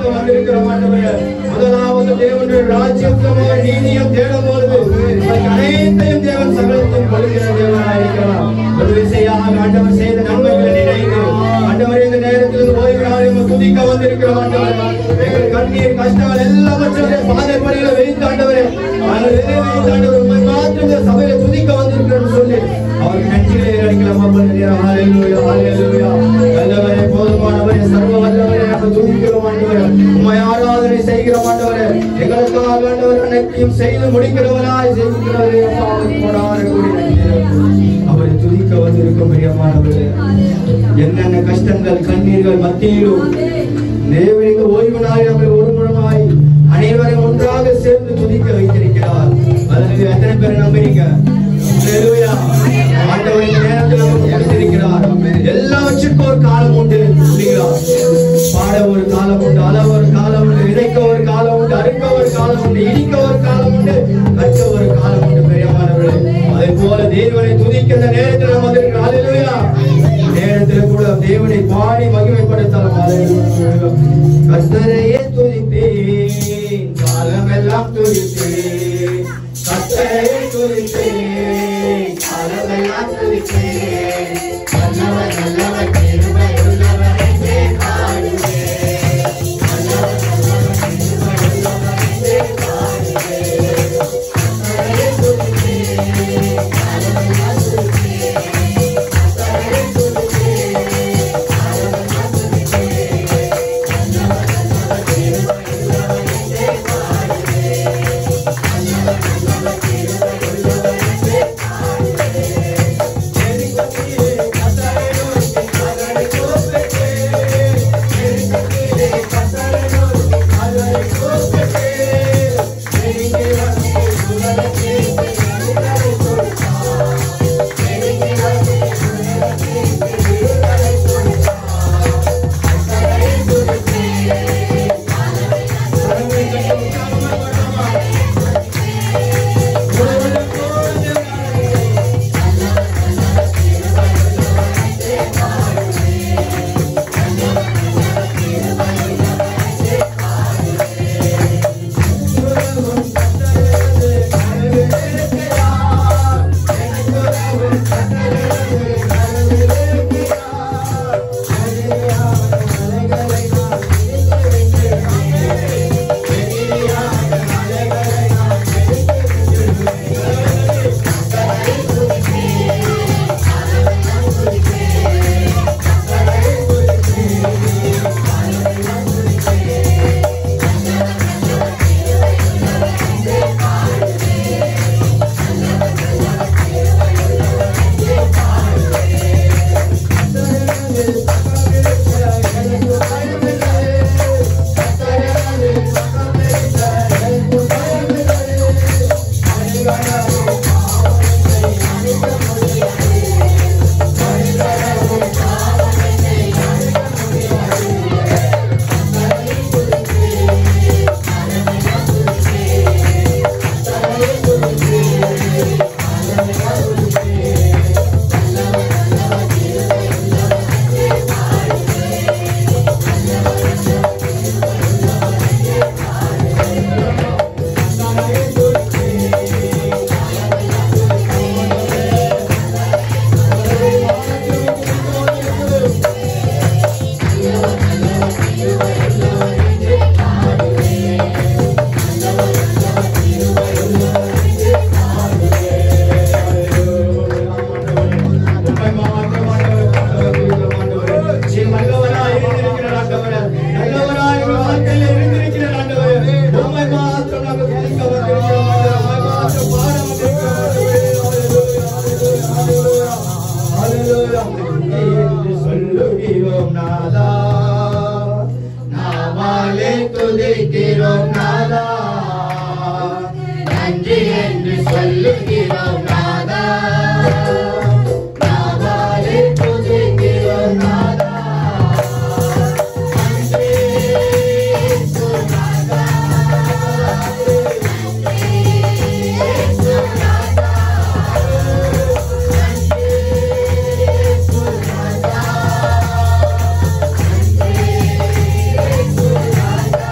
நாங்கள் வந்திருக்கிறோம் ஆண்டவரே முதலாவது தேவனுடைய ராஜ்யத்தமோ நீதியும் தேடும் பொழுது உங்களுக்கு அனைத்தையும் தேவன் சகலத்தையும் கொடுக்கிற தேவனாயிருக்கிறார் ஒரு விசையாக ஆண்டவர் செய்த நன்மைகளை நினைத்து ஆண்டவர் இந்த நேரத்தில் இந்த ஓய்வு நாளில் துதிக்க வந்திருக்கிறோம் ஆண்டவர் எங்கள் கண்ணீர் கஷ்டங்கள் எல்லாவற்றையும் பாதைப்படிகளை வைத்து ஆண்டவரே நாங்கள் எதை வைத்து ஆண்டவர் உண்மை மாத்திரம் இந்த சபையில துதிக்க வந்திருக்கிறோம் சொல்லி அவருக்கு நன்றிகளை அடிக்கலாம் அப்பா ஹalleluya ஹalleluya நல்லவரே போதுமானவரே சர்வ வல்லவரே நாங்கள் துதிக்கிறோம் ஆண்டவரே உம்மை ஆராதனை செய்கிறோம் ஆண்டவரே எங்களுக்காக ஆண்டவர் அனைத்தையும் செய்து முடிக்கிறவராய் செய்கிறவரே அப்பா அவருக்கு கொடான கூடி நன்றி அவரை துதிக்க வந்திருக்கும் பிரியமானவரே என்னென்ன கஷ்டங்கள் கண்ணீர்கள் மத்தியிலும் தேவனுக்கு ஓய்வு நாள் நம்மை ஒரு முழமாய் அனைவரையும் ஒன்றாக சேர்ந்து துதிக்க வைத்திருக்கிறார் அதற்கு எத்தனை பேர் நம்புறீங்க Hallelujah. ஆண்டவர் இந்த நேரத்தில் நமக்கு கொடுத்திருக்கிறார் எல்லாவற்றுக்கும் ஒரு காலம் உண்டு சொல்லுகிறார் பாட ஒரு காலம் உண்டு அள ஒரு காலம் உண்டு விதைக்க ஒரு காலம் உண்டு அறுக்க ஒரு காலம் உண்டு இடிக்க ஒரு காலம் உண்டு கற்க ஒரு காலம் உண்டு பெரியமானவர்களே அதே போல தேவனை துதிக்கின்ற நேரத்தில் நம்ம வந்திருக்கிறோம் Hallelujah. நேரத்தில் கூட தேவனை பாடி மகிமைப்படுத்தலாம் Hallelujah. கர்த்தரையே துதிப்பேன் காலமெல்லாம் துதிப்பேன் கர்த்தரையே துதிப்பேன் காலமெல்லாம் துதிப்பேன் நல்லவர் நல்லவர் கிருபை உள்ளவர் என்றே பாடுவேன் நல்லவர் நல்லவர் கிருபை உள்ளவர் என்றே பாடுவேன் கர்த்தரையே துதிப்பேன் காலமெல்லாம் துதிப்பேன் கர்த்தரையே துதிப்பேன் காலமெல்லாம் துதிப்பேன் நல்லவர் நல்லவர் கிருபை உள்ளவர் என்றே பாடுவேன் நல்லவர் நல்லவர் கிருபை உள்ளவர் என்றே சொல்லுகிறோம் நாதா நாமாலே துதிக்கிறோம் நாதா நன்றி என்று சொல்லுகிறோம் நாதா நாமாலே துதிக்கிறோம் நாதா நன்றி சுநாதா. நன்றி சுநாதா. நன்றி சுநாதா.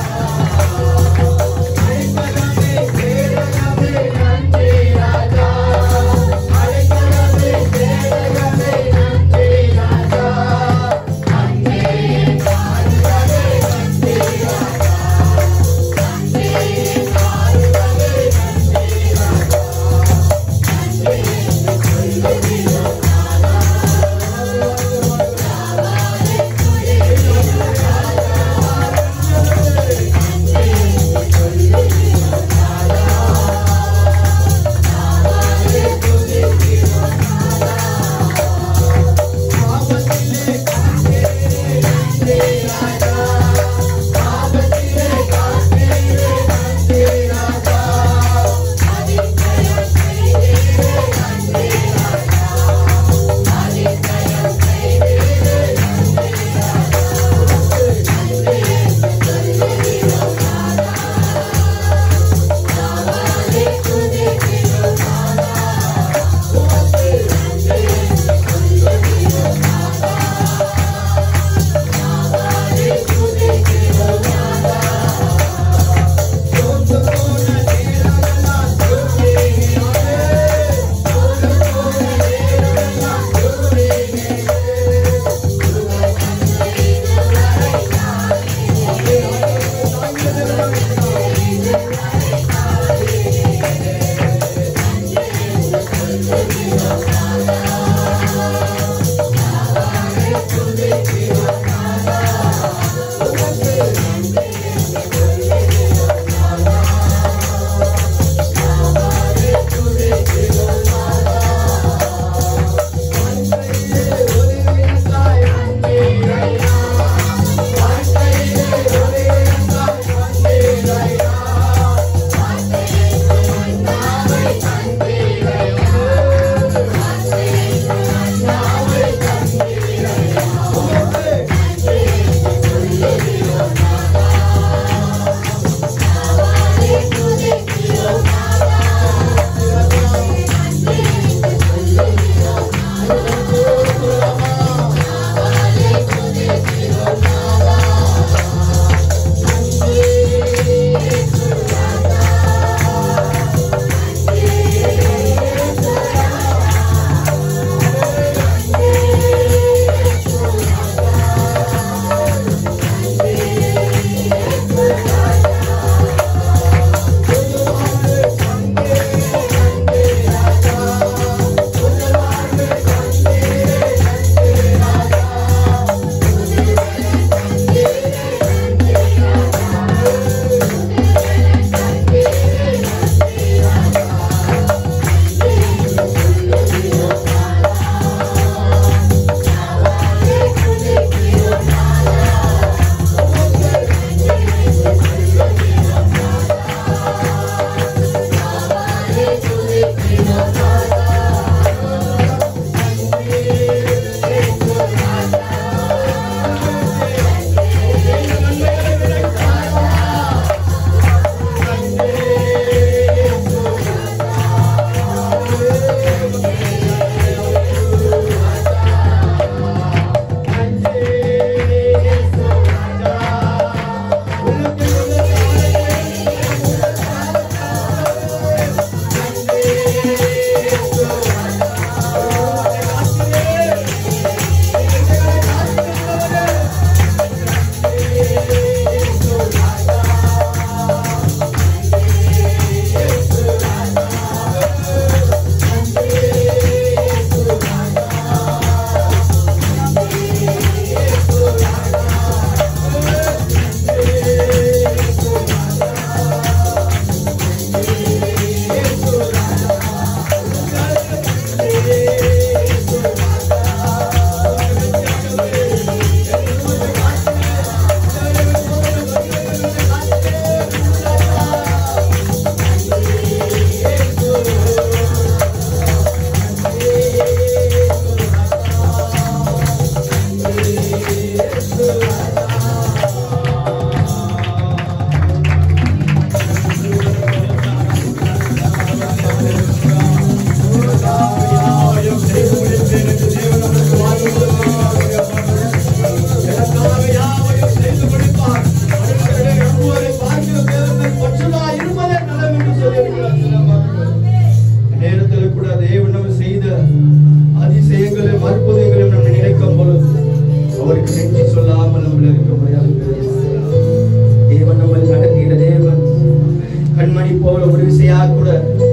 ஒரு விசையா கூட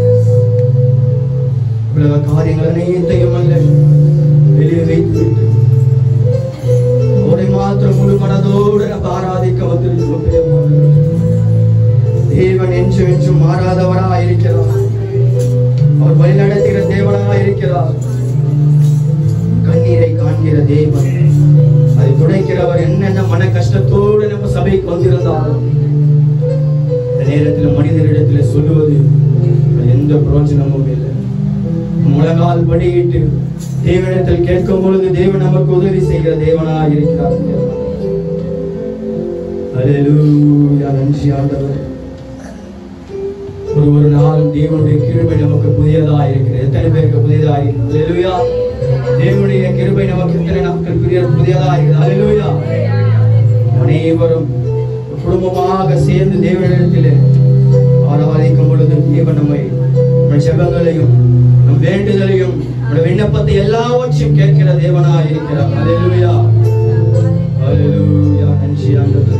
உலக காரியங்கள் அனைத்தையும் அல்ல வெளியே வைத்து விட்டு அவரை மாத்திரம் முழு மனதோடு நம்ம ஆராதிக்க வந்திருக்கிறோம் பிரியமானவர்களே. தேவன் என்றும் என்றும் மாறாதவராக இருக்கிறார் அவர் வழிநடத்துகிற தேவனாக இருக்கிறார் கண்ணீரை காண்கிற தேவன் அதை துடைக்கிறவர் என்னென்ன மன கஷ்டத்தோடு நம்ம சபைக்கு வந்திருந்தாலும் இந்த நேரத்தில் மனிதரிடத்தில் சொல்லுவது அது எந்த பிரயோஜனமும் இல்லை முழங்கால் படியிட்டு தேவனிடத்தில் கேட்கும் பொழுது தேவன் நமக்கு உதவி செய்கிற தேவனாக இருக்கிறார் அல்லேலூயா நன்றி ஆண்டவர் ஒரு ஒரு நாள் தேவனுடைய கிருபை நமக்கு புதியதா இருக்கிறது எத்தனை பேருக்கு புதியதா இருக்கிறது அல்லேலூயா தேவனுடைய கிருபை நமக்கு எத்தனை நாட்கள் புதிய புதியதா இருக்கிறது அல்லேலூயா அனைவரும் குடும்பமாக சேர்ந்து தேவனிடத்தில் ஆராதிக்கும் பொழுது தேவன் நம்மை நம்ம ஜெபங்களையும் நம் வேண்டுதலையும் நம்முடைய விண்ணப்பத்தை எல்லாவற்றையும் கேட்கிற தேவனா இருக்கிறார் அல்லேலூயா அல்லேலூயா நன்றி ஆண்டவரே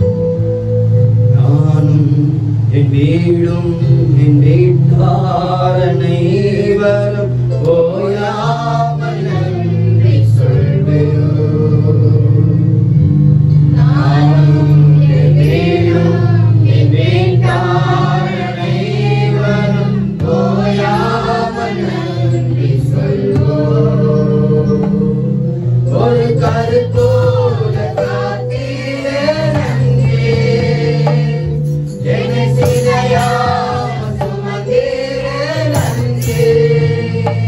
நானும் என் வீடும் என் வீட்டார் அனைவரும் ஓயாமல் நன்றி சொல்வேன் நானும் என் வீடும் என் வீட்டார் அனைவரும் ஓயாமல் நன்றி சொல்வோம் ஒரு கருப்போல காத்தீரே நன்றி என்னை சிதையாம சுமந்தீரே நன்றி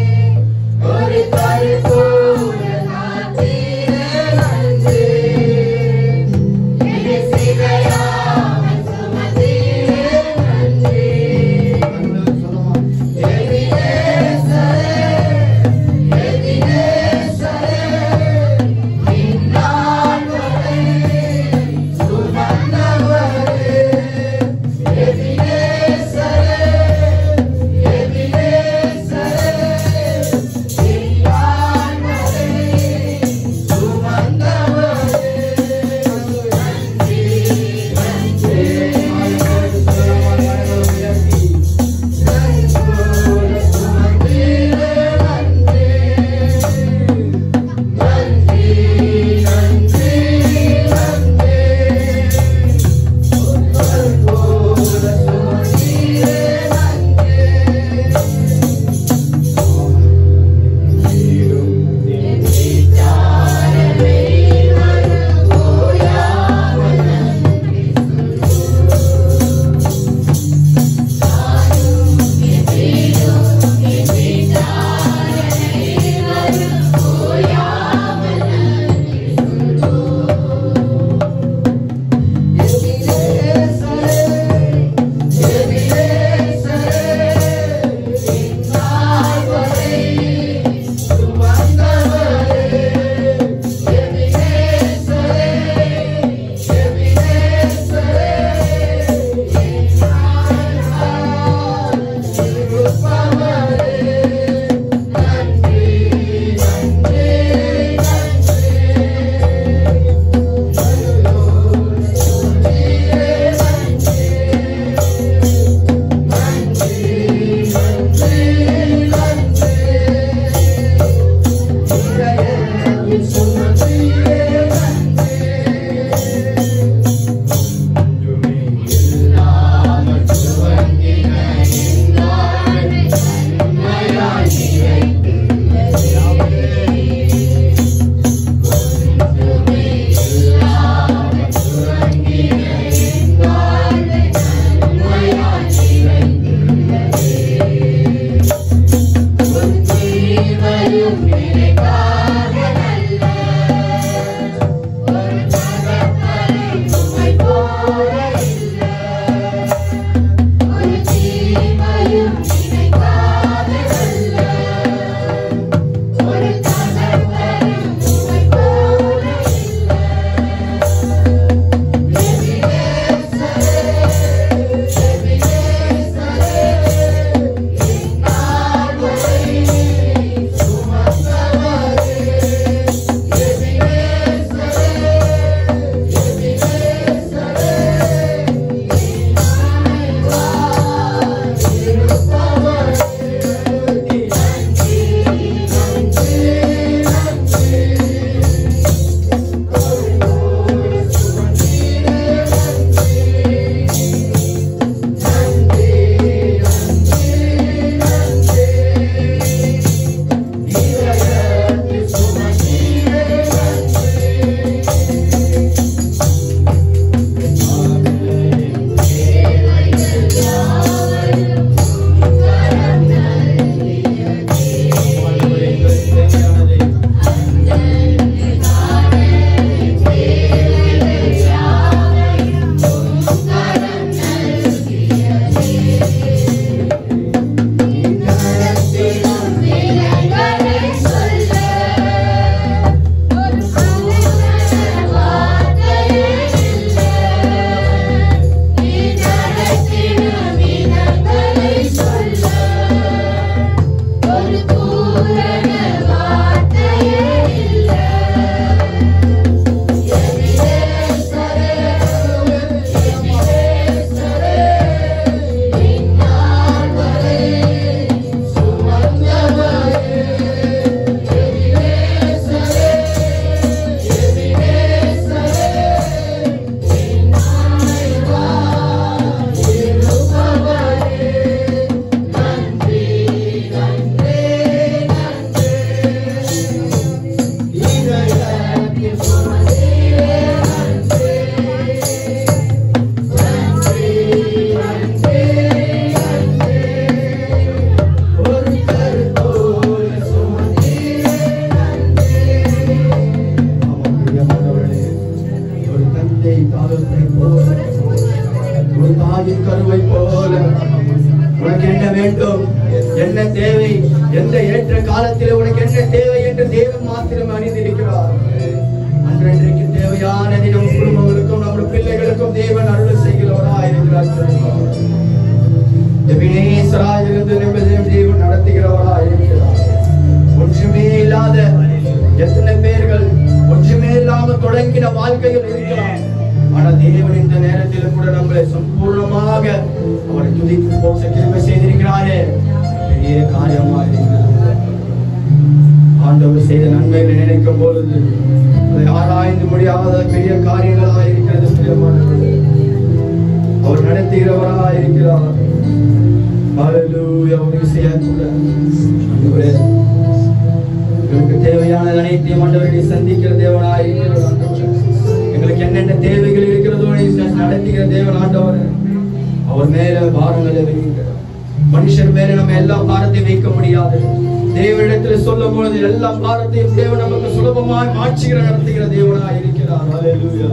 தாயின் கருவை போல உனக்கு என்ன வேண்டும் என்ன தேவை எந்த ஏற்ற காலத்தில் உனக்கு என்ன தேவை என்று தேவன் மாத்திரம் அறிந்திருக்கிறார் அன்றன்றைக்கு தேவையானதை நம் குடும்பங்களுக்கும் நம்முடைய பிள்ளைகளுக்கும் தேவன் அருள் செய்கிறவராக இருக்கிறார் எபினேசராய் இருந்து நிம்மதியும் தேவன் நடத்துகிறவராக இருக்கிறார் ஒன்றுமே இல்லாத எத்தனை பேர்கள் ஒன்றுமே இல்லாம தொடங்கின வாழ்க்கையில் இருக்கலாம் ஆனா தேவன் இந்த நேரத்தில் கூட நம்மளை சம்பூர்ணமாக அவரை துதித்து போக கிருபை செய்திருக்கிறாரே பெரிய காரியமா இருக்கிறது ஆண்டவர் செய்த நன்மைகளை நினைக்கும் பொழுது அதை ஆராய்ந்து முடியாத பெரிய காரியங்களாக இருக்கிறது பிரியமானவர்களே. அவர் நடத்துகிறவராக இருக்கிறார் ஹalleluya ஒரு விஷயம் கூட ஆண்டவரே எங்களுக்கு தேவையான அனைத்தையும் ஆண்டவரை சந்திக்கிற தேவனாக இருக்கிறார் ஆண்டவரே எங்களுக்கு என்னென்ன தேவைகள் இருக்கிறதோ நீ நடத்துகிற தேவன் ஆண்டவர் அவர் மேல பாரங்களை வைங்க மனுஷர் மேல நம்ம எல்லா பாரத்தையும் வைக்க முடியாது தேவனிடத்தில் சொல்லும் பொழுது எல்லா பாரத்தையும் தேவன் நமக்கு சுலபமாய் மாற்றுகிற நடத்துகிற தேவனாய் இருக்கிறார் ஹalleluya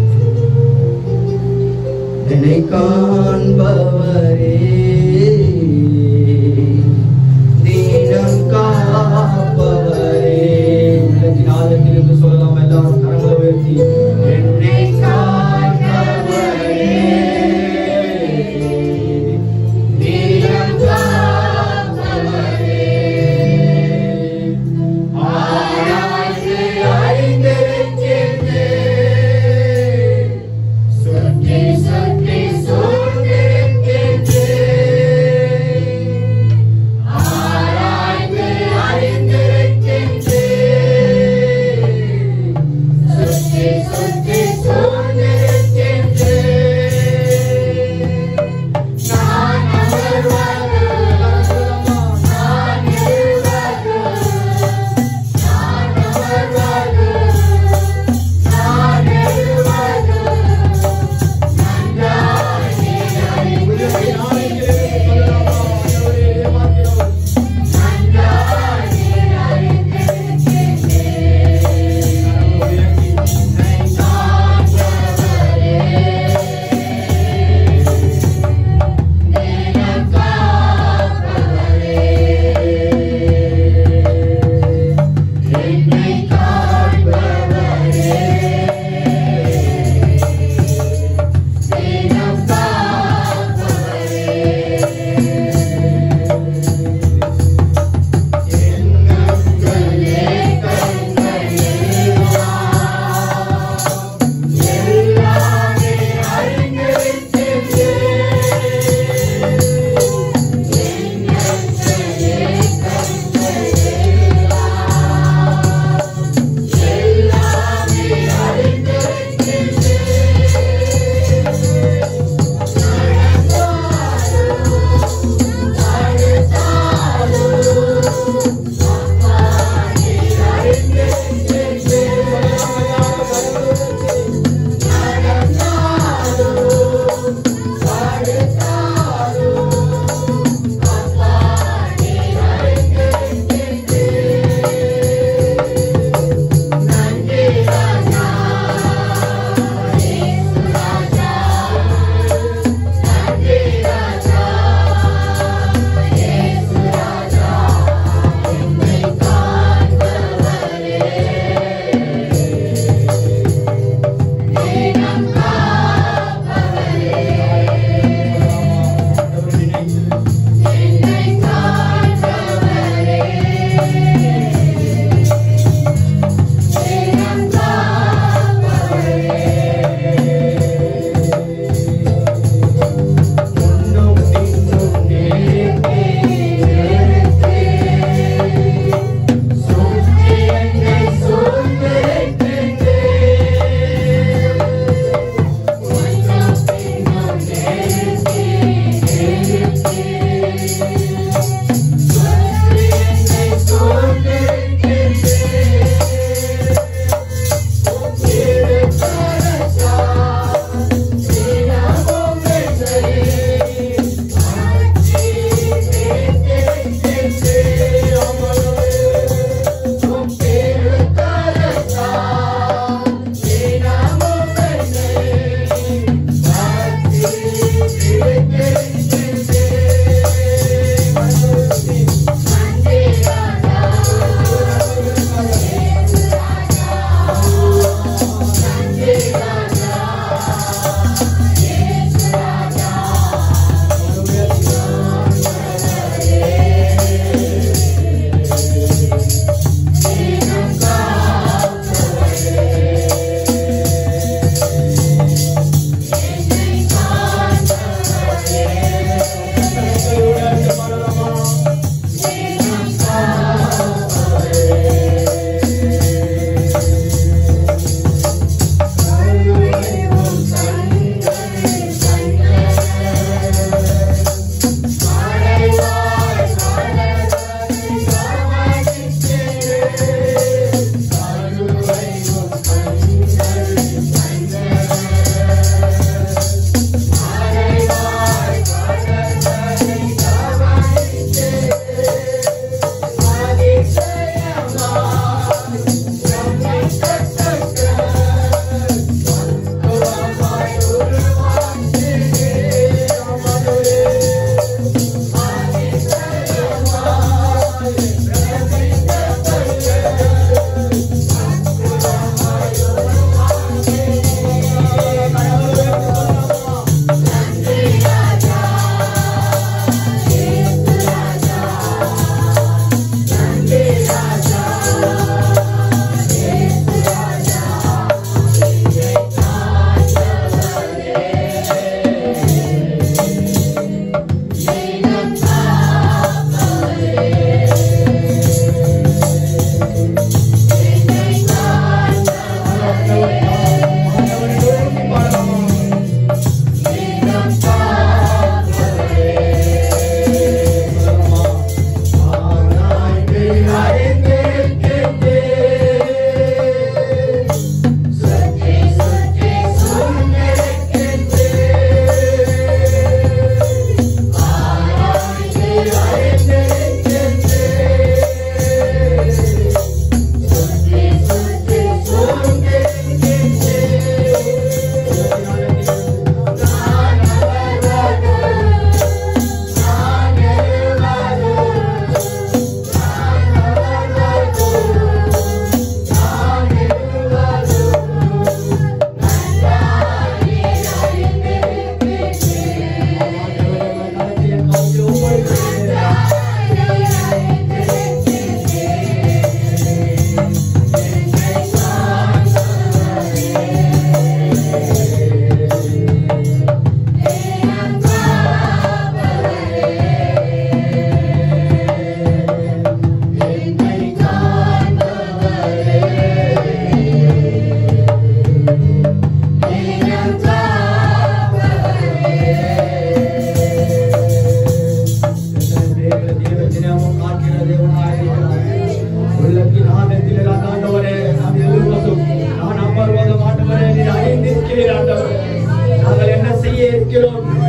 என்னை காண்பவரே தீனம் காப்பவரே உள்ளத்தின் ஆழத்திலிருந்து சொல்லலாம் எல்லாரும் கரங்களை உயர்த்தி என்னை காண்பவரே தீனம் காப்பவரே ஆராய்ந்து அறிந்திருக்கின்றேன் சுற்றி சுற்றி சூழ்ந்திருக்கின்றேன்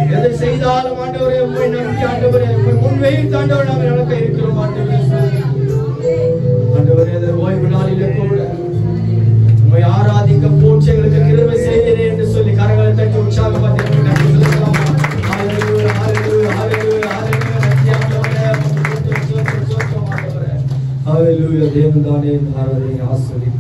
எதை செய்தாலும் ஆண்டவரே உம்மை நம்பி ஆண்டவரே உம்மை முன்வைத்து ஆண்டவரே நாங்கள் நடக்க இருக்கிறோம் ஆண்டவரே ஆண்டவரே இந்த ஓய்வு நாளிலே கூட உம்மை ஆராதிக்க போற்றி எங்களுக்கு கிருபை செய்கிறேன் என்று சொல்லி கரங்களை தட்டி உற்சாகமாக நன்றி செலுத்தலாமா ஹalleluya ஹalleluya ஹalleluya ஹalleluya நன்றி ஆண்டவரே உமக்கு ஸ்தோத்திரம், ஸ்தோத்திரம், ஸ்தோத்திரம் ஆண்டவரே ஹalleluya தேவன் தானே இந்த ஆராதனை ஆசீர்வதிப்பார்